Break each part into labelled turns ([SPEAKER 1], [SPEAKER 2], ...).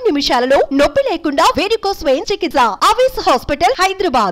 [SPEAKER 1] నిమిషాలలో నొప్పి లేకుండా వేడికోస్ స్వయం చికిత్స ఆవేశ హాస్పిటల్ హైదరాబాద్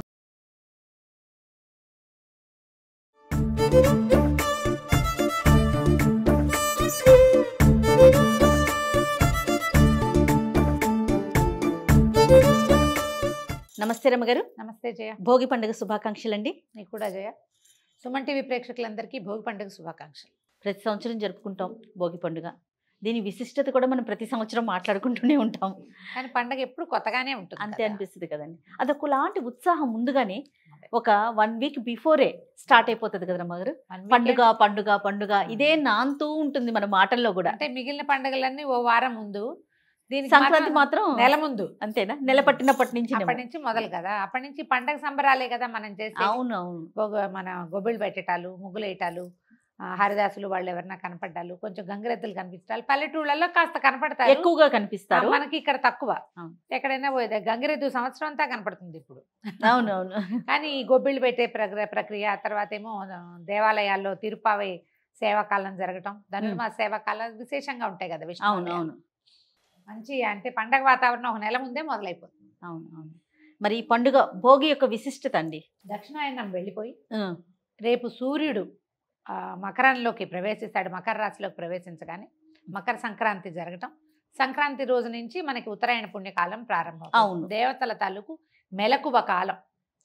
[SPEAKER 2] నమస్తే రమ్మగారు
[SPEAKER 3] నమస్తే జయ
[SPEAKER 2] భోగి పండుగ శుభాకాంక్షలు అండి
[SPEAKER 3] నీకు కూడా జయ సుమన్ టీవీ ప్రేక్షకులందరికీ భోగి పండుగ శుభాకాంక్షలు
[SPEAKER 2] ప్రతి సంవత్సరం జరుపుకుంటాం భోగి పండుగ దీని విశిష్టత కూడా మనం ప్రతి సంవత్సరం మాట్లాడుకుంటూనే ఉంటాం
[SPEAKER 3] కానీ పండగ ఎప్పుడు కొత్తగానే ఉంటుంది
[SPEAKER 2] అంతే
[SPEAKER 3] కదా.
[SPEAKER 2] అనిపిస్తుంది కదండి అదొకలాంటి ఉత్సాహం ముందుగానే ఒక వన్ వీక్ బిఫోరే స్టార్ట్ అయిపోతుంది కదా రమ్మగారు
[SPEAKER 3] One
[SPEAKER 2] పండుగ
[SPEAKER 3] weekend
[SPEAKER 2] పండుగ పండుగ ఇదే నాంతూ ఉంటుంది మన మాటల్లో కూడా
[SPEAKER 3] అంటే మిగిలిన పండుగలన్నీ ఓ వారం ముందు దీనికి
[SPEAKER 2] సంక్రాంతి మాత్రం
[SPEAKER 3] నెల ముందు
[SPEAKER 2] అంతేనా నెల పట్టినప్పటి నుంచి
[SPEAKER 3] అప్పటి నుంచి మొదలు కదా అప్పటి నుంచి పండగ సంబరాలే కదా మనం చేసే
[SPEAKER 2] అవును అవును
[SPEAKER 3] గొగ- మన గొబ్బిళ్ళు పెట్టేటాలు ముగ్గులు వేయటాలు ఆ, హరిదాసులు వాళ్ళు ఎవరన్నా కనపడ్డాలు కొంచెం గంగిరెద్దులు కనిపిస్తారు పల్లెటూళ్ళలో కాస్త కనపడతారు
[SPEAKER 2] ఎక్కువగా
[SPEAKER 3] ఆ,
[SPEAKER 2] కనిపిస్తారు
[SPEAKER 3] మనకి ఇక్కడ తక్కువ
[SPEAKER 2] అవును.
[SPEAKER 3] ఎక్కడైనా పోయేది గంగిరెద్దు సంవత్సరం అంతా కనపడుతుంది ఇప్పుడు
[SPEAKER 2] అవును అవును
[SPEAKER 3] కానీ ఈ గొబ్బిళ్ళు పెట్టే ప్రక్రియ ప్రక్రియ తర్వాత ఏమో ఆ, దేవాలయాల్లో తిరుపావై సేవాకాలం జరగటం ధనుర్మాస సేవాకాలం విశేషంగా ఉంటాయి కదా విష్ణు
[SPEAKER 2] అవును
[SPEAKER 3] ఆలయాలు.
[SPEAKER 2] అవును
[SPEAKER 3] మంచి అంటే పండగ వాతావరణం ఒక నెల ముందే మొదలైపోతుంది
[SPEAKER 2] అవును అవును మరి ఈ పండుగ భోగి యొక్క విశిష్టత అండి
[SPEAKER 3] దక్షిణాయనం వెళ్ళిపోయి
[SPEAKER 2] ఆ,
[SPEAKER 3] రేపు సూర్యుడు ఆ, మకరంలోకి ప్రవేశిస్తాడు మకర రాశిలోకి ప్రవేశించగానే మకర సంక్రాంతి జరగటం సంక్రాంతి రోజు నుంచి మనకి ఉత్తరాయణ పుణ్యకాలం ప్రారంభం
[SPEAKER 2] అవును.
[SPEAKER 3] దేవతల తాలూకు మెలకువ కాలం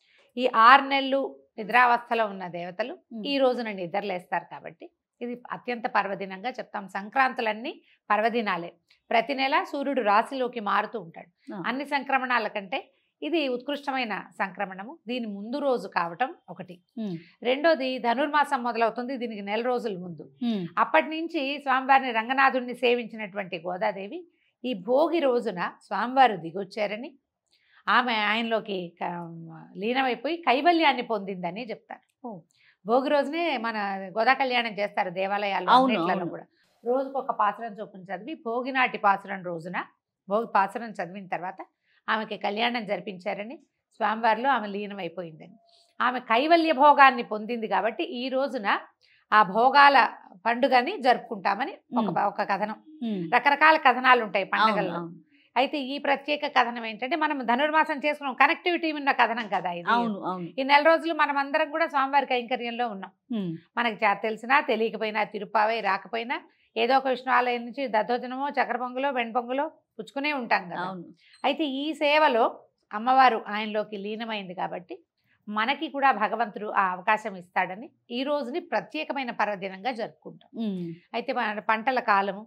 [SPEAKER 3] ఈ ఆరు నెలలు నిద్రావస్థలో ఉన్న దేవతలు
[SPEAKER 2] ఉమ్.
[SPEAKER 3] ఈ రోజున నిద్రలేస్తారు కాబట్టి ఇది అత్యంత పర్వదినంగా చెప్తాం సంక్రాంతులన్నీ పర్వదినాలే ప్రతి నెల సూర్యుడు రాశిలోకి మారుతూ ఉంటాడు
[SPEAKER 2] ఆ.
[SPEAKER 3] అన్ని సంక్రమణాల కంటే ఇది ఉత్కృష్టమైన సంక్రమణము దీని ముందు రోజు కావటం ఒకటి
[SPEAKER 2] ఉమ్,
[SPEAKER 3] రెండోది ధనుర్మాసం మొదలవుతుంది దీనికి నెల రోజుల ముందు
[SPEAKER 2] ఉమ్,
[SPEAKER 3] అప్పటి నుంచి స్వామివారిని రంగనాథుడిని సేవించినటువంటి గోదాదేవి ఈ భోగి రోజున స్వామివారు దిగొచ్చారని ఆమె ఆయనలోకి క- లీనమైపోయి కైవల్యాన్ని పొందిందని చెప్తారు
[SPEAKER 2] ఓ.
[SPEAKER 3] భోగి రోజునే మన గోదా కళ్యాణం చేస్తారు దేవాలయాల్లో
[SPEAKER 2] అవును,
[SPEAKER 3] అన్నిట్లలో
[SPEAKER 2] అవును.
[SPEAKER 3] కూడా రోజుకు ఒక పాసురం చొప్పున చదివి భోగినాటి పాసురం రోజున భోగి పాసురం చదివిన తర్వాత ఆమెకి కళ్యాణం జరిపించారని స్వామివారిలో ఆమె లీనమైపోయిందని ఆమె కైవల్య భోగాన్ని పొందింది కాబట్టి ఈ రోజున ఆ భోగాల పండుగని జరుపుకుంటామని ఒక
[SPEAKER 2] ఉమ్.
[SPEAKER 3] ఒక కథనం
[SPEAKER 2] ఉమ్.
[SPEAKER 3] రకరకాల కథనాలు ఉంటాయి
[SPEAKER 2] అవును,
[SPEAKER 3] పండుగల్లో
[SPEAKER 2] అవును.
[SPEAKER 3] అయితే ఈ ప్రత్యేక కథనం ఏంటంటే మనం ధనుర్మాసం చేసుకున్నాం కనెక్టివిటీ ఉన్న కథనం కదా ఇది
[SPEAKER 2] అవును అవును
[SPEAKER 3] ఈ నెల రోజులు మనం అందరం కూడా స్వామివారి కైంకర్యంలో ఉన్నాం
[SPEAKER 2] ఉమ్,
[SPEAKER 3] మనకి చా- తెలిసినా తెలియకపోయినా తిరుపావై రాకపోయినా ఏదో ఒక విష్ణు ఆలయం నుంచి దద్దోజనమో చక్ర పొంగులో వెణ్ పొంగులో పుచ్చుకునే ఉంటాం కదా
[SPEAKER 2] అవును
[SPEAKER 3] అయితే ఈ సేవలో అమ్మవారు ఆయనలోకి లీనమైంది కాబట్టి మనకి కూడా భగవంతుడు ఆ అవకాశం ఇస్తాడని ఈ రోజుని ప్రత్యేకమైన పర్వదినంగా జరుపుకుంటాం
[SPEAKER 2] ఉమ్,
[SPEAKER 3] అయితే మన పంటల కాలము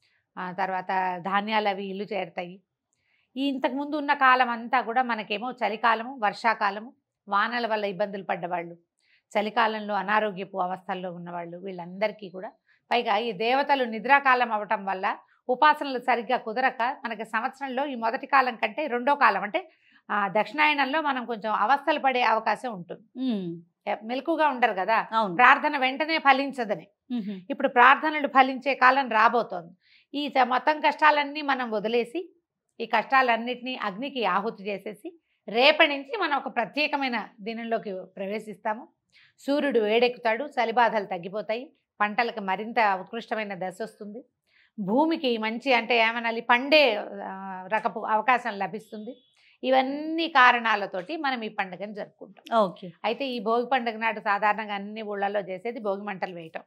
[SPEAKER 3] ఆ తర్వాత ధాన్యాలు అవి ఇల్లు చేరుతాయి ఈ ఇంతకుముందు ఉన్న కాలం అంతా కూడా మనకేమో చలికాలము వర్షాకాలము వానల వల్ల ఇబ్బందులు పడ్డవాళ్ళు చలికాలంలో అనారోగ్యపు అవస్థల్లో ఉన్నవాళ్ళు వీళ్ళందరికీ కూడా పైగా ఈ దేవతలు నిద్రాకాలం అవటం వల్ల ఉపాసనలు సరిగ్గా కుదరక మనకి సంవత్సరంలో ఈ మొదటి కాలం కంటే రెండో కాలం అంటే ఆ, దక్షిణాయనంలో మనం కొంచెం అవస్థలు పడే అవకాశం ఉంటుంది
[SPEAKER 2] ఉమ్,
[SPEAKER 3] ఎ- మెలకుగా ఉండరు కదా
[SPEAKER 2] అవును
[SPEAKER 3] ప్రార్థన వెంటనే ఫలించదని
[SPEAKER 2] ఉహు,
[SPEAKER 3] ఇప్పుడు ప్రార్థనలు ఫలించే కాలం రాబోతోంది ఈ త- మొత్తం కష్టాలన్నీ మనం వదిలేసి ఈ కష్టాలన్నిటినీ అగ్నికి ఆహుతి చేసేసి రేపటి నుంచి మనం ఒక ప్రత్యేకమైన దినంలోకి ప్రవేశిస్తాము సూర్యుడు వేడెక్కుతాడు చలిబాధలు తగ్గిపోతాయి పంటలకు మరింత ఉత్కృష్టమైన దశ వస్తుంది భూమికి మంచి అంటే ఏమనాలి పండే ఆ, రకపు అవకాశం లభిస్తుంది ఇవన్నీ కారణాలతోటి మనం ఈ పండుగను జరుపుకుంటాం
[SPEAKER 2] ఓకే
[SPEAKER 3] అయితే ఈ భోగి పండుగ నాడు సాధారణంగా అన్ని ఊళ్ళల్లో చేసేది భోగి మంటలు వేయటం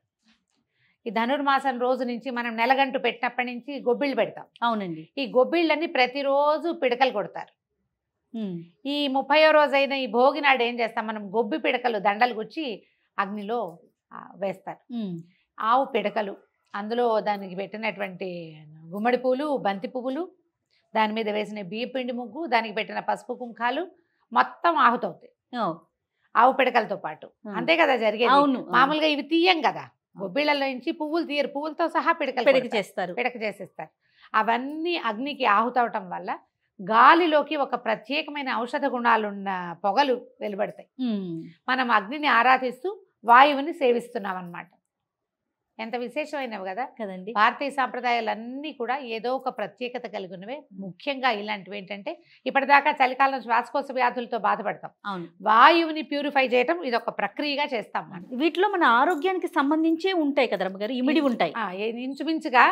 [SPEAKER 3] ఈ ధనుర్మాసం రోజు నుంచి మనం నెలగంటు పెట్టినప్పటి నుంచి గొబ్బిళ్ళు పెడతాం
[SPEAKER 2] అవునండి
[SPEAKER 3] ఈ గొబ్బిళ్ళని ప్రతిరోజు పిడకలు కొడతారు
[SPEAKER 2] ఉమ్,
[SPEAKER 3] ఈ ముప్పయో రోజైన ఈ భోగి నాడు ఏం చేస్తాం మనం గొబ్బి పిడకలు దండలు గుచ్చి అగ్నిలో ఆ, వేస్తారు
[SPEAKER 2] ఉమ్,
[SPEAKER 3] ఆవు పిడకలు అందులో దానికి పెట్టినటువంటి గుమ్మడి పూలు బంతి పువ్వులు దాని మీద వేసిన బియ్యపిండి ముగ్గు దానికి పెట్టిన పసుపు కుంకాలు మొత్తం ఆహుతవుతాయి
[SPEAKER 2] ఓ,
[SPEAKER 3] ఆవు పిడకలతో పాటు
[SPEAKER 2] ఉమ్.
[SPEAKER 3] అంతే కదా జరిగేది
[SPEAKER 2] అవును
[SPEAKER 3] మామూలుగా ఇవి తీయం కదా గొబ్బిళ్ళలో నుంచి పువ్వులు తీయరు పువ్వులతో సహా పిడకలు
[SPEAKER 2] పెరిగి
[SPEAKER 3] కొడతారు.
[SPEAKER 2] చేస్తారు
[SPEAKER 3] పిడక చేసేస్తారు అవన్నీ అగ్నికి ఆహుతవటం వల్ల గాలిలోకి ఒక ప్రత్యేకమైన ఔషధ గుణాలున్న పొగలు వెలువడతాయి
[SPEAKER 2] ఉమ్,
[SPEAKER 3] మనం అగ్నిని ఆరాధిస్తూ వాయువుని సేవిస్తున్నాం అన్నమాట ఎంత విశేషమైనవి కదా
[SPEAKER 2] కదండి
[SPEAKER 3] భారతీయ సాంప్రదాయాలన్నీ కూడా ఏదో ఒక ప్రత్యేకత కలిగినవే ముఖ్యంగా ఇలాంటివి ఏంటంటే ఇప్పటిదాకా చలికాలం శ్వాసకోశ వ్యాధులతో బాధపడతాం
[SPEAKER 2] అవును
[SPEAKER 3] వాయువుని ప్యూరిఫై చేయటం ఇది ఒక ప్రక్రియగా చేస్తాం మనం
[SPEAKER 2] వీటిలో మన ఆరోగ్యానికి సంబంధించే ఉంటాయి కదా రమ్మగారు ఇమిడి ఉంటాయి
[SPEAKER 3] ఆ, ఏ- ఇంచుమించుగా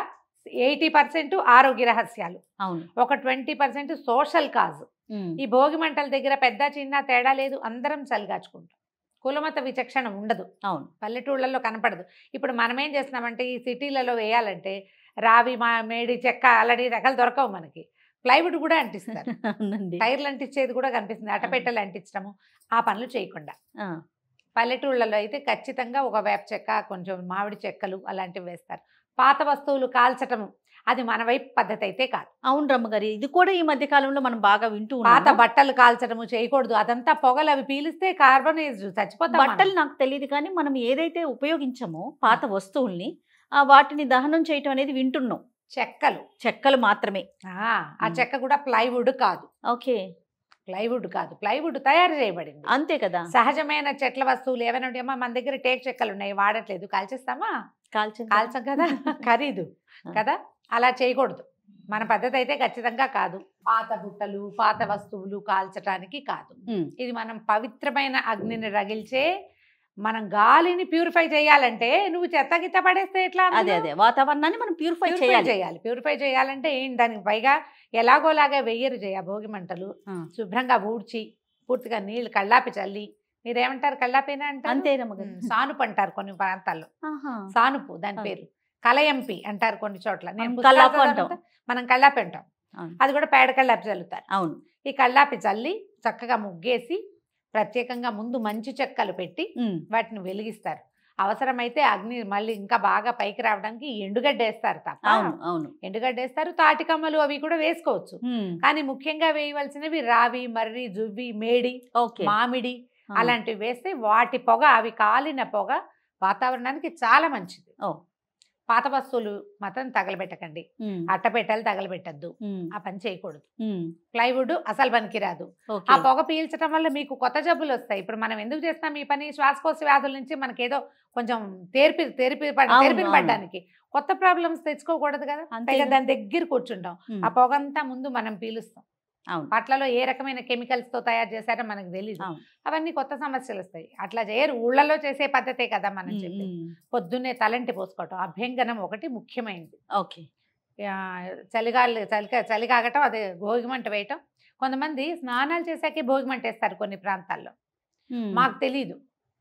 [SPEAKER 3] ఎయిటీ పర్సెంట్ ఆరోగ్య రహస్యాలు
[SPEAKER 2] అవును
[SPEAKER 3] ఒక twenty percent social cause
[SPEAKER 2] um.
[SPEAKER 3] ఈ భోగి మంటల దగ్గర పెద్ద చిన్న తేడా లేదు అందరం చలిగాచుకుంటాం కులమత విచక్షణ ఉండదు
[SPEAKER 2] అవును
[SPEAKER 3] పల్లెటూళ్ళల్లో కనపడదు ఇప్పుడు మనం ఏం చేస్తున్నామంటే ఈ సిటీలలో వేయాలంటే రావి మా మేడి చెక్క అలాంటి రకాలు దొరకవు మనకి ప్లైవుడ్ కూడా అంటిస్తారు
[SPEAKER 2] అవునండి
[SPEAKER 3] టైర్లు అంటించేది కూడా కనిపిస్తుంది అటపెట్టెలు అంటించడము ఆ పనులు చేయకుండా
[SPEAKER 2] ఆ,
[SPEAKER 3] పల్లెటూళ్ళలో అయితే ఖచ్చితంగా ఒక వేప చెక్క కొంచెం మామిడి చెక్కలు అలాంటివి వేస్తారు పాత వస్తువులు కాల్చటము అది మన వైపు పద్ధతి అయితే కాదు
[SPEAKER 2] అవును రమ్మగారి ఇది కూడా ఈ మధ్య కాలంలో మనం బాగా వింటూ
[SPEAKER 3] పాత
[SPEAKER 2] ఉన్నాము
[SPEAKER 3] బట్టలు కాల్చడము చేయకూడదు అదంతా పొగలు అవి పీలిస్తే కార్బన్ చచ్చిపోతాం మనం.
[SPEAKER 2] బట్టలు నాకు తెలియదు కానీ మనం ఏదైతే ఉపయోగించామో పాత వస్తువుల్ని ఆ వాటిని దహనం చేయటం అనేది వింటున్నాం
[SPEAKER 3] చెక్కలు
[SPEAKER 2] చెక్కలు మాత్రమే
[SPEAKER 3] ఆ, ఆ
[SPEAKER 2] మ్.
[SPEAKER 3] చెక్క కూడా ప్లైవుడ్ కాదు
[SPEAKER 2] ఓకే
[SPEAKER 3] ప్లైవుడ్ కాదు ప్లైవుడ్ తయారు చేయబడింది
[SPEAKER 2] అంతే కదా
[SPEAKER 3] సహజమైన చెట్ల వస్తువులు ఏమైనా ఉంటాయమ్మా మన దగ్గర టేక్ చెక్కలు ఉన్నాయి వాడట్లేదు కాల్చేస్తామా
[SPEAKER 2] కాల్చిన
[SPEAKER 3] కాల్చం కదా ఖరీదు
[SPEAKER 2] ఆ.
[SPEAKER 3] కదా అలా చేయకూడదు మన పద్ధతి అయితే ఖచ్చితంగా కాదు పాత బుట్టలు పాత వస్తువులు కాల్చటానికి కాదు
[SPEAKER 2] ఉమ్,
[SPEAKER 3] ఇది మనం పవిత్రమైన అగ్నిని రగిల్చే మనం గాలిని ప్యూరిఫై చేయాలంటే నువ్వు చెత్త గిత్త పడేస్తే ఎట్లా
[SPEAKER 2] అదే
[SPEAKER 3] అందులో?
[SPEAKER 2] అదే వాతావరణాన్ని మనం ప్యూరిఫై
[SPEAKER 3] ప్యూరిఫై
[SPEAKER 2] చేయాలి
[SPEAKER 3] చేయాలి ప్యూరిఫై చేయాలంటే ఏం దానికి పైగా ఎలాగోలాగా వెయ్యరు చేయ భోగి మంటలు
[SPEAKER 2] ఆ.
[SPEAKER 3] శుభ్రంగా ఊడ్చి పూర్తిగా నీళ్లు కళ్ళాపి చల్లి మీరేమంటారు కళ్ళాపినా అంటారు
[SPEAKER 2] అంతే రమ్మగారు
[SPEAKER 3] ఉమ్, సానుపు అంటారు కొన్ని ప్రాంతాల్లో
[SPEAKER 2] ఆహా.
[SPEAKER 3] సానుపు దాని
[SPEAKER 2] ఆ.
[SPEAKER 3] పేరు కలయంపి అంటారు కొన్ని చోట్ల నేను
[SPEAKER 2] మనం
[SPEAKER 3] పుస్తకాలు
[SPEAKER 2] కల్లాపు
[SPEAKER 3] చదవడంతో
[SPEAKER 2] అంటాం.
[SPEAKER 3] మనం కళ్ళాపి అంటాం
[SPEAKER 2] అవును.
[SPEAKER 3] అది కూడా పేడ కళ్ళాపి చల్లుతారు
[SPEAKER 2] అవును
[SPEAKER 3] ఈ కళ్ళాపి చల్లి చక్కగా ముగ్గేసి ప్రత్యేకంగా ముందు మంచి చెక్కలు పెట్టి
[SPEAKER 2] ఉమ్,
[SPEAKER 3] వాటిని వెలిగిస్తారు అవసరమైతే అగ్ని మళ్ళీ ఇంకా బాగా పైకి రావడానికి ఎండుగడ్డ వేస్తారు తప్ప
[SPEAKER 2] అవును అవును
[SPEAKER 3] ఎండుగడ్డ వేస్తారు తాటికమ్మలు అవి కూడా వేసుకోవచ్చు
[SPEAKER 2] ఉమ్,
[SPEAKER 3] కానీ ముఖ్యంగా వేయవలసినవి రావి మర్రి జువ్వి మేడి
[SPEAKER 2] ఓకే
[SPEAKER 3] మామిడి
[SPEAKER 2] ఆ,
[SPEAKER 3] అలాంటివి వేస్తే వాటి పొగ అవి కాలిన పొగ వాతావరణానికి చాలా మంచిది
[SPEAKER 2] ఓ.
[SPEAKER 3] పాత వస్తువులు మాత్రం తగలబెట్టకండి
[SPEAKER 2] ఉమ్,
[SPEAKER 3] అట్టపెట్టెలు తగలబెట్టద్దు
[SPEAKER 2] ఉమ్,
[SPEAKER 3] ఆ పని చేయకూడదు
[SPEAKER 2] ఉమ్,
[SPEAKER 3] ప్లైవుడ్ అసలు పనికిరాదు
[SPEAKER 2] ఓకే
[SPEAKER 3] ఆ పొగ పీల్చడం వల్ల మీకు కొత్త జబ్బులు వస్తాయి ఇప్పుడు మనం ఎందుకు చేస్తాం ఈ పని శ్వాసకోశ వ్యాధుల నుంచి మనకేదో కొంచెం తేర్పి తెరిపి పడ-
[SPEAKER 2] అవును,
[SPEAKER 3] తెరిపిన
[SPEAKER 2] అవును.
[SPEAKER 3] పడ్డానికి కొత్త ప్రాబ్లమ్స్ తెచ్చుకోకూడదు కదా
[SPEAKER 2] అంతే
[SPEAKER 3] పైగా
[SPEAKER 2] కదా.
[SPEAKER 3] దాని దగ్గర కూర్చుంటాం
[SPEAKER 2] ఉమ్,
[SPEAKER 3] ఆ పొగంతా ముందు మనం పీలుస్తాం
[SPEAKER 2] అవును
[SPEAKER 3] వాటిలలో ఏ రకమైన కెమికల్స్ తో తయారు చేశారో మనకు తెలియదు
[SPEAKER 2] అవును.
[SPEAKER 3] అవన్నీ కొత్త సమస్యలు వస్తాయి అట్లా చేయరు ఊళ్ళలో చేసే పద్ధతే కదా మనం
[SPEAKER 2] ఉమ్,
[SPEAKER 3] చెప్పేది
[SPEAKER 2] ఉమ్,
[SPEAKER 3] పొద్దున్నే తలంటి పోసుకోవటం అభ్యంగనం ఒకటి ముఖ్యమైనది
[SPEAKER 2] ఓకే
[SPEAKER 3] ఆ, చలిగాలి చలి చలికాగటం అదే భోగిమంట వేయటం కొంతమంది స్నానాలు చేశాకే భోగిమంట వేస్తారు కొన్ని ప్రాంతాల్లో
[SPEAKER 2] ఉమ్,
[SPEAKER 3] మాకు తెలీదు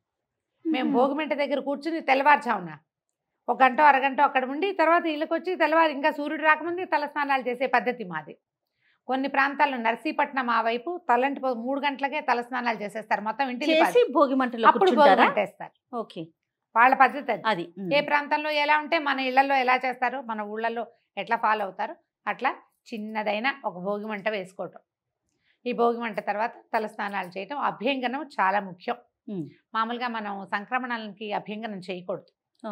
[SPEAKER 3] మేము
[SPEAKER 2] ఉమ్,
[SPEAKER 3] భోగిమంట దగ్గర కూర్చుని తెల్లవారుజామున ఒక గంట అరగంట అక్కడ ఉండి తర్వాత ఇళ్ళకి వచ్చి తెల్లవారు ఇంకా సూర్యుడు రాకముందే తల స్నానాలు చేసే పద్ధతి మాది కొన్ని ప్రాంతాల్లో నర్సీపట్నం ఆ వైపు తలంటి పో- మూడు గంటలకే తల స్నానాలు చేసేస్తారు మొత్తం ఇంటిని
[SPEAKER 2] చేసి భోగి మంటలో
[SPEAKER 3] అప్పుడు
[SPEAKER 2] కూర్చుంటారా
[SPEAKER 3] భోగిమంట వేస్తారు
[SPEAKER 2] ఓకే
[SPEAKER 3] వాళ్ళ పద్ధతి అది
[SPEAKER 2] అది ఉమ్,
[SPEAKER 3] ఏ ప్రాంతంలో ఎలా ఉంటే మన ఇళ్లలో ఎలా చేస్తారో మన ఊళ్ళల్లో ఎట్లా ఫాలో అవుతారో అట్లా చిన్నదైన ఒక భోగి మంట వేసుకోవటం ఈ భోగి మంట తర్వాత తల స్నానాలు చేయటం అభ్యంగనం చాలా ముఖ్యం
[SPEAKER 2] ఉమ్,
[SPEAKER 3] మామూలుగా మనం సంక్రమణాలకి అభ్యంగనం చేయకూడదు
[SPEAKER 2] ఆ,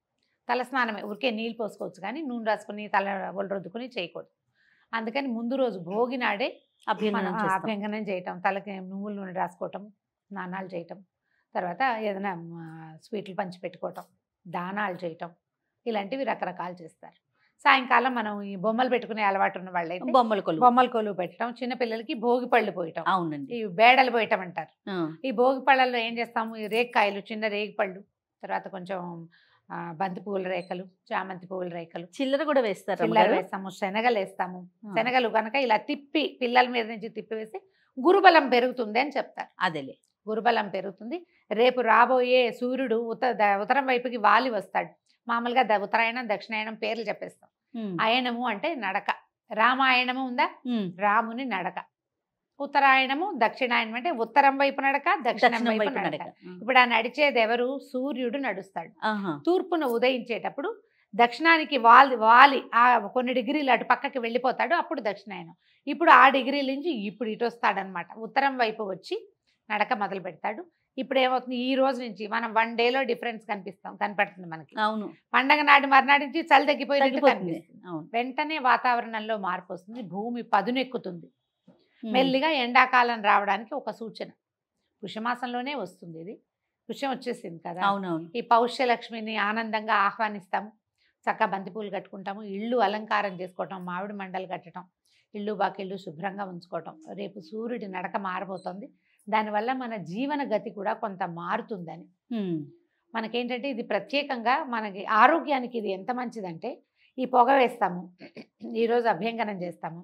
[SPEAKER 3] తల స్నానమే ఊరికే నీళ్ళు పోసుకోవచ్చు కానీ నూనె రాసుకుని తల ఒళ్ళు రుద్దుకుని చేయకూడదు అందుకని ముందు రోజు భోగి నాడే
[SPEAKER 2] అభ్యంగనం
[SPEAKER 3] మనం ఆ
[SPEAKER 2] చేస్తాం.
[SPEAKER 3] అభ్యంగనం చేయటం తలకి నువ్వుల నూనె రాసుకోవటం స్నానాలు చేయటం తర్వాత ఏదైనా ఆ, స్వీట్లు పంచి పెట్టుకోవటం దానాలు చేయటం ఇలాంటివి రకరకాలు చేస్తారు సాయంకాలం మనం ఈ బొమ్మలు పెట్టుకునే అలవాటు ఉన్న వాళ్ళైతే
[SPEAKER 2] బొమ్మల కొలువు
[SPEAKER 3] బొమ్మల కొలువు పెట్టడం చిన్నపిల్లలకి భోగి పళ్ళు పోయటం
[SPEAKER 2] అవునండి
[SPEAKER 3] ఈ బేడలు పోయటం అంటారు
[SPEAKER 2] ఆ,
[SPEAKER 3] ఈ భోగి పళ్ళల్లో ఏం చేస్తాము ఈ రేగికాయలు చిన్న రేగి పళ్ళు తర్వాత కొంచెం ఆ, బంతి పువ్వుల రేఖలు చామంతి పువ్వుల రేఖలు
[SPEAKER 2] చిల్లర కూడా వేస్తారు
[SPEAKER 3] చిల్లర
[SPEAKER 2] రమ్మగారు?
[SPEAKER 3] వేస్తాము శనగలు వేస్తాము
[SPEAKER 2] ఆ,
[SPEAKER 3] శనగలు కనుక ఇలా తిప్పి పిల్లల మీద నుంచి తిప్పి వేసి గురుబలం పెరుగుతుంది అని చెప్తారు
[SPEAKER 2] అదేలే
[SPEAKER 3] గురుబలం పెరుగుతుంది రేపు రాబోయే సూర్యుడు ఉత ద- ఉత్తరం వైపుకి వాలి వస్తాడు మామూలుగా ద- ఉత్తరాయణం దక్షిణాయనం పేర్లు చెప్పేస్తాం
[SPEAKER 2] ఉమ్,
[SPEAKER 3] అయనము అంటే నడక రామాయణము ఉందా
[SPEAKER 2] ఉమ్,
[SPEAKER 3] రాముని నడక ఉత్తరాయణము దక్షిణాయనం అంటే ఉత్తరం వైపు నడక దక్షిణం
[SPEAKER 2] దక్షిణం
[SPEAKER 3] వైపు
[SPEAKER 2] వైపు
[SPEAKER 3] నడక
[SPEAKER 2] నడక ఆ,
[SPEAKER 3] ఇప్పుడు ఆ నడిచేది ఎవరు సూర్యుడు నడుస్తాడు
[SPEAKER 2] ఆహా,
[SPEAKER 3] తూర్పున ఉదయించేటప్పుడు దక్షిణానికి వాలి వాలి ఆ కొన్ని డిగ్రీలు అటు పక్కకి వెళ్ళిపోతాడు అప్పుడు దక్షిణాయనం ఇప్పుడు ఆ డిగ్రీల నుంచి ఇప్పుడు ఇటు వస్తాడనమాట ఉత్తరం వైపు వచ్చి నడక మొదలు పెడతాడు ఇప్పుడు ఏమవుతుంది ఈ రోజు నుంచి మనం వన్ డేలో డిఫరెన్స్ కనిపిస్తాం కనపడుతుంది మనకి
[SPEAKER 2] అవును
[SPEAKER 3] పండగ నాటి మర్నాటి నుంచి చలి తగ్గిపోయినట్టు
[SPEAKER 2] తగ్గిపోతుంది
[SPEAKER 3] కనిపిస్తుంది
[SPEAKER 2] అవును
[SPEAKER 3] వెంటనే వాతావరణంలో మార్పు వస్తుంది భూమి పదునెక్కుతుంది
[SPEAKER 2] ఉమ్,
[SPEAKER 3] మెల్లిగా ఎండాకాలం రావడానికి ఒక సూచన పుష్యమాసంలోనే వస్తుంది ఇది పుష్యం వచ్చేసింది కదా
[SPEAKER 2] అవునవును
[SPEAKER 3] ఈ పౌష్యలక్ష్మిని ఆనందంగా ఆహ్వానిస్తాము చక్కగా బంతిపూలు కట్టుకుంటాము ఇల్లు అలంకారం చేసుకోవటం మామిడి మండలు కట్టడం ఇల్లు బాకిళ్ళు శుభ్రంగా ఉంచుకోవటం రేపు సూర్యుడి నడక మారబోతోంది దానివల్ల మన జీవన గతి కూడా కొంత మారుతుందని
[SPEAKER 2] ఉమ్,
[SPEAKER 3] మనకేంటంటే ఇది ప్రత్యేకంగా మనకి ఆరోగ్యానికి ఇది ఎంత మంచిదంటే ఈ పొగ వేస్తాము ఈరోజు అభ్యంగనం చేస్తాము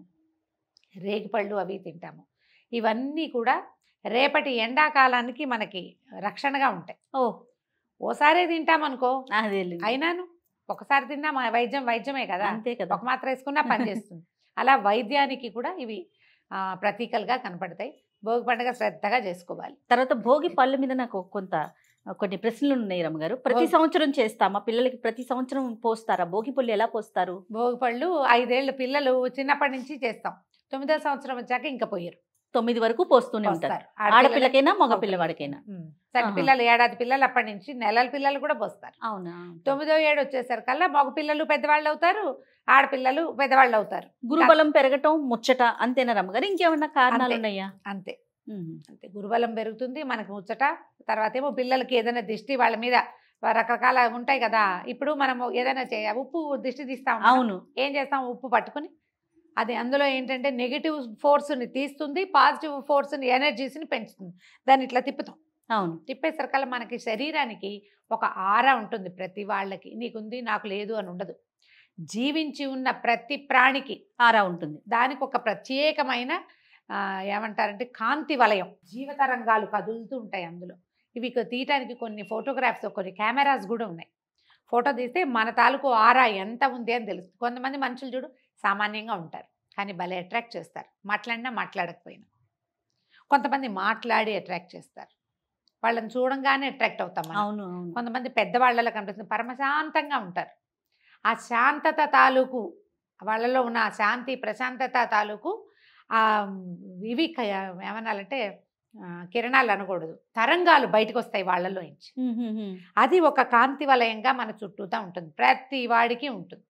[SPEAKER 3] రేగిపళ్ళు అవి తింటాము ఇవన్నీ కూడా రేపటి ఎండాకాలానికి మనకి రక్షణగా ఉంటాయి
[SPEAKER 2] ఓ
[SPEAKER 3] ఓసారే తింటామనుకో
[SPEAKER 2] అదే
[SPEAKER 3] అయినాను ఒకసారి తిన్నా మా వైద్యం వైద్యమే కదా
[SPEAKER 2] అంతే కదా
[SPEAKER 3] ఒక మాత్ర వేసుకున్నా పనిచేస్తుంది అలా వైద్యానికి కూడా ఇవి ఆ, ప్రతీకలుగా కనపడతాయి భోగి పండుగ శ్రద్ధగా చేసుకోవాలి
[SPEAKER 2] తర్వాత భోగి పళ్ళ మీద నాకు కొంత కొన్ని ప్రశ్నలు ఉన్నాయి రమ్మగారు ప్రతి
[SPEAKER 3] భోగి-
[SPEAKER 2] సంవత్సరం చేస్తామా పిల్లలకి ప్రతి సంవత్సరం పోస్తారా భోగి పళ్ళు ఎలా పోస్తారు
[SPEAKER 3] భోగి పళ్ళు ఐదేళ్ళు పిల్లలు చిన్నప్పటి నుంచి చేస్తాం తొమ్మిదో సంవత్సరం వచ్చాక ఇంకా పోయారు
[SPEAKER 2] తొమ్మిది వరకు పోస్తూనే ఉంటారు
[SPEAKER 3] పోస్తారు.
[SPEAKER 2] ఆడపిల్లకైనా మగ
[SPEAKER 3] మగ
[SPEAKER 2] పిల్లవాడికైనా
[SPEAKER 3] ఉమ్. చంటి
[SPEAKER 2] ఆహా.
[SPEAKER 3] పిల్లలు ఏడాది పిల్లలు అప్పటి నుంచి నెలల పిల్లలు కూడా పోస్తారు
[SPEAKER 2] అవునా
[SPEAKER 3] తొమ్మిదో ఏడు వచ్చేసరికల్లా మగ పిల్లలు పెద్దవాళ్ళు అవుతారు ఆడపిల్లలు పెద్దవాళ్ళు అవుతారు
[SPEAKER 2] గురుబలం పెరగటం ముచ్చట అంతేనా రమ్మగారు ఇంకేమన్నా కారణాలు
[SPEAKER 3] అంతే.
[SPEAKER 2] ఉన్నాయా
[SPEAKER 3] అంతే
[SPEAKER 2] ఉమ్.
[SPEAKER 3] అంతే గురుబలం పెరుగుతుంది మనకు ముచ్చట తర్వాత ఏమో పిల్లలకి ఏదైనా దిష్టి వాళ్ళ మీద రకరకాల ఉంటాయి కదా ఇప్పుడు మనం ఏదైనా చేయ ఉప్పు దిష్టి తీస్తాం కదా.
[SPEAKER 2] అవును
[SPEAKER 3] ఏం చేస్తాం ఉప్పు పట్టుకుని అది అందులో ఏంటంటే నెగిటివ్ ఫోర్స్ని తీస్తుంది పాజిటివ్ ఫోర్స్ని ఎనర్జీస్ని పెంచుతుంది దాన్ని ఇట్లా తిప్పుతాం
[SPEAKER 2] అవును
[SPEAKER 3] తిప్పేసరికల్లా మనకి శరీరానికి ఒక ఆర ఉంటుంది ప్రతి వాళ్ళకి నీకుంది నాకు లేదు అని ఉండదు జీవించి ఉన్న ప్రతి ప్రాణికి
[SPEAKER 2] ఆరా ఉంటుంది
[SPEAKER 3] దానికి ఒక ప్రత్యేకమైన ఆ, ఏమంటారంటే కాంతి వలయం జీవతరంగాలు కదులుతూ ఉంటాయి అందులో ఇవి కొ- తీయటానికి కొన్ని ఫోటోగ్రాఫ్స్ కొన్ని కెమెరాస్ కూడా ఉన్నాయి ఫోటో తీస్తే మన తాలూకు ఆరా ఎంత ఉంది అని తెలుస్తుంది కొంతమంది మనుషులు చూడు సామాన్యంగా ఉంటారు కానీ భలే అట్రాక్ట్ చేస్తారు మాట్లాడినా మాట్లాడకపోయినా కొంతమంది మాట్లాడి అట్రాక్ట్ చేస్తారు వాళ్ళని చూడంగానే అట్రాక్ట్ అవుతాం మనం.
[SPEAKER 2] అవును అవును
[SPEAKER 3] కొంతమంది పెద్దవాళ్ళలో కనిపిస్తుంది పరమశాంతంగా ఉంటారు ఆ శాంతత తాలూకు వాళ్ళలో ఉన్న ఆ శాంతి ప్రశాంతత తాలూకు ఆ ఇవి క- ఏమనాలంటే ఆ, కిరణాలు అనకూడదు తరంగాలు బయటకు వస్తాయి వాళ్ళలో నుంచి
[SPEAKER 2] ఉమ్, ఉమ్, ఉమ్.
[SPEAKER 3] అది ఒక కాంతి వలయంగా మన చుట్టూతా ఉంటుంది ప్రతి వాడికి ఉంటుంది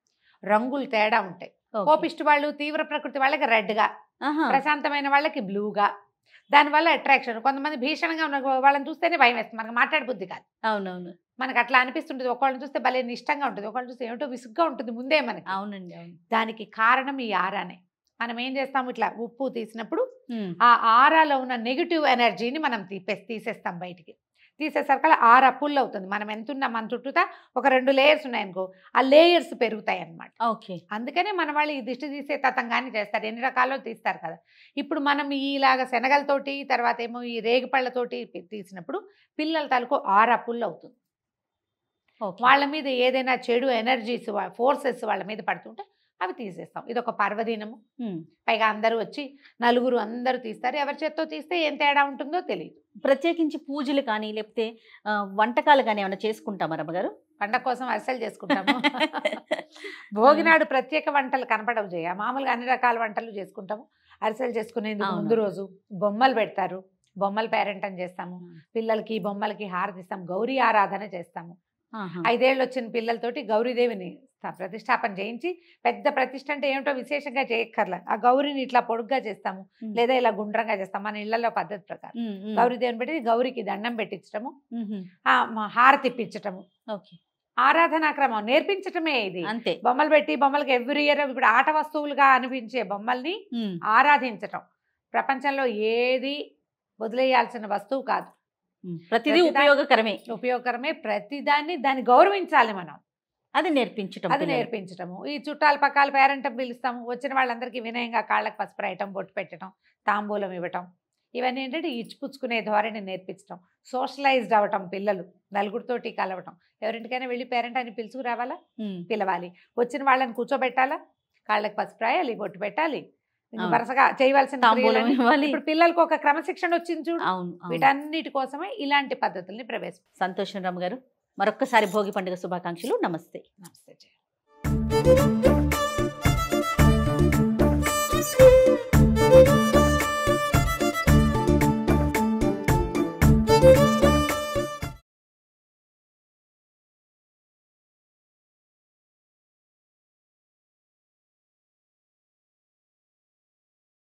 [SPEAKER 3] రంగులు తేడా ఉంటాయి
[SPEAKER 2] ఓకే.
[SPEAKER 3] కోపిష్టి వాళ్ళు తీవ్ర ప్రకృతి వాళ్ళకి రెడ్గా
[SPEAKER 2] ఆహా.
[SPEAKER 3] ప్రశాంతమైన వాళ్ళకి బ్లూగా దానివల్ల అట్రాక్షన్ కొంతమంది భీషణంగా ఉన్న వాళ్ళని చూస్తేనే భయం వేస్తుంది మనకు మాట్లాడబుద్ధి కాదు
[SPEAKER 2] అవునవును
[SPEAKER 3] మనకు అట్లా అనిపిస్తుంటుంది ఒకళ్ళని చూస్తే భలే నిష్టంగా ఉంటుంది ఒకళ్ళని చూస్తే ఏమిటో విసుగ్గా ఉంటుంది ముందే మనకి
[SPEAKER 2] అవునండి అవును
[SPEAKER 3] దానికి కారణం ఈ ఆరానే మనం ఏం చేస్తాము ఇట్లా ఉప్పు తీసినప్పుడు
[SPEAKER 2] ఉమ్.
[SPEAKER 3] ఆ ఆరాలో ఉన్న నెగిటివ్ ఎనర్జీని మనం తీపే తీసేస్తాం బయటికి తీసేసరికి ఆర పుల్ అవుతుంది మనం ఎంత ఉన్నా మన చుట్టూతా ఒక రెండు లేయర్స్ ఉన్నాయనుకో ఆ లేయర్స్ పెరుగుతాయి అన్నమాట
[SPEAKER 2] ఓకే
[SPEAKER 3] అందుకనే మన వాళ్ళు ఈ దిష్టి తీసే తతంగాన్ని చేస్తారు ఎన్ని రకాల్లో తీస్తారు కదా ఇప్పుడు మనం ఈలాగా శనగలతోటి తర్వాత ఏమో ఈ రేగిపళ్ళతోటి పి- తీసినప్పుడు పిల్లల తాలూకు ఆర పుల్ అవుతుంది
[SPEAKER 2] ఓకే.
[SPEAKER 3] వాళ్ళ మీద ఏదైనా చెడు ఎనర్జీస్ ఫోర్సెస్ వాళ్ళ మీద పడుతుంటే అవి తీసేస్తాం ఇది ఒక పర్వదినము
[SPEAKER 2] ఉమ్.
[SPEAKER 3] పైగా అందరూ వచ్చి నలుగురు అందరూ తీస్తారు ఎవరి చేత్తో తీస్తే ఏం తేడా ఉంటుందో తెలియదు
[SPEAKER 2] ప్రత్యేకించి పూజలు కానీ లేకపోతే ఆ, వంటకాలు కానీ ఏమైనా చేసుకుంటామా రమ్మగారు
[SPEAKER 3] పండగ కోసం అరిసెలు చేసుకుంటాము భోగినాడు ప్రత్యేక వంటలు కనపడవు చేయ మామూలుగా అన్ని రకాల వంటలు చేసుకుంటాము అరిసెలు చేసుకునేందుకు
[SPEAKER 2] అవును.
[SPEAKER 3] ముందు రోజు బొమ్మలు పెడతారు బొమ్మల పేరెంటం చేస్తాము
[SPEAKER 2] ఉమ్.
[SPEAKER 3] పిల్లలకి బొమ్మలకి హారతిస్తాం గౌరీ ఆరాధన చేస్తాము
[SPEAKER 2] ఆహా.
[SPEAKER 3] ఐదేళ్ళు వచ్చిన పిల్లలతోటి గౌరీదేవిని స్థ- ప్రతిష్టాపన చేయించి పెద్ద ప్రతిష్ట అంటే ఏమిటో విశేషంగా చేయక్కర్లే ఆ గౌరిని ఇట్లా పొడుగ్గా చేస్తాము
[SPEAKER 2] ఉమ్.
[SPEAKER 3] లేదా ఇలా గుండ్రంగా చేస్తాం మన ఇళ్లలో పద్ధతి ప్రకారం
[SPEAKER 2] ఉమ్, ఉమ్.
[SPEAKER 3] గౌరీదేవిని పెట్టి గౌరికి దండం పెట్టించటము
[SPEAKER 2] ఉహుం.
[SPEAKER 3] ఆ మ- హారతి ఇప్పించటము
[SPEAKER 2] ఓకే
[SPEAKER 3] ఆరాధనా క్రమం నేర్పించటమే ఇది
[SPEAKER 2] అంతే
[SPEAKER 3] బొమ్మలు పెట్టి బొమ్మలకి ఎవ్రీ ఇయర్ ఇప్పుడు ఆట వస్తువులుగా అనిపించే బొమ్మల్ని
[SPEAKER 2] ఉమ్.
[SPEAKER 3] ఆరాధించటం ప్రపంచంలో ఏది వదిలేయాల్సిన వస్తువు కాదు
[SPEAKER 2] ఉమ్. ప్రతిదీ
[SPEAKER 3] ప్రతిదా-
[SPEAKER 2] ఉపయోగకరమే
[SPEAKER 3] ఉపయోగకరమే ప్రతిదాన్ని దాన్ని గౌరవించాలి మనం
[SPEAKER 2] అది నేర్పించటం
[SPEAKER 3] అది
[SPEAKER 2] పిల్లలకి.
[SPEAKER 3] నేర్పించటము ఈ చుట్టాల పక్కాల పేరెంటం పిలుస్తాము వచ్చిన వాళ్ళందరికీ వినయంగా కాళ్ళకి పసుపు రాయటం బొట్టు పెట్టడం తాంబూలం ఇవ్వటం ఇవన్నీ ఏంటంటే ఇచ్చిపుచ్చుకునే ధోరణి నేర్పించటం సోషలైజ్డ్ అవ్వటం పిల్లలు నలుగురితోటి కలవటం ఎవరింటికైనా వెళ్ళి పేరెంట్ అని పిలుచుకురావాలా
[SPEAKER 2] ఉమ్.
[SPEAKER 3] పిలవాలి వచ్చిన వాళ్ళని కూర్చోబెట్టాలా కాళ్ళకి పసుపు రాయాలి బొట్టు పెట్టాలి ఇంక
[SPEAKER 2] అవును.
[SPEAKER 3] వరుసగా చేయవలసిన
[SPEAKER 2] తాంబూలం
[SPEAKER 3] క్రియలన్నీ-
[SPEAKER 2] ఇవ్వాలి
[SPEAKER 3] ఇప్పుడు పిల్లలకు ఒక క్రమశిక్షణ వచ్చింది చూడు
[SPEAKER 2] అవును అవును.
[SPEAKER 3] వీటన్నిటి కోసమే ఇలాంటి పద్ధతుల్ని ప్రవేశ
[SPEAKER 2] సంతోషం రామ్ గారు మరొక్కసారి భోగి పండుగ శుభాకాంక్షలు నమస్తే
[SPEAKER 3] నమస్తే జయ.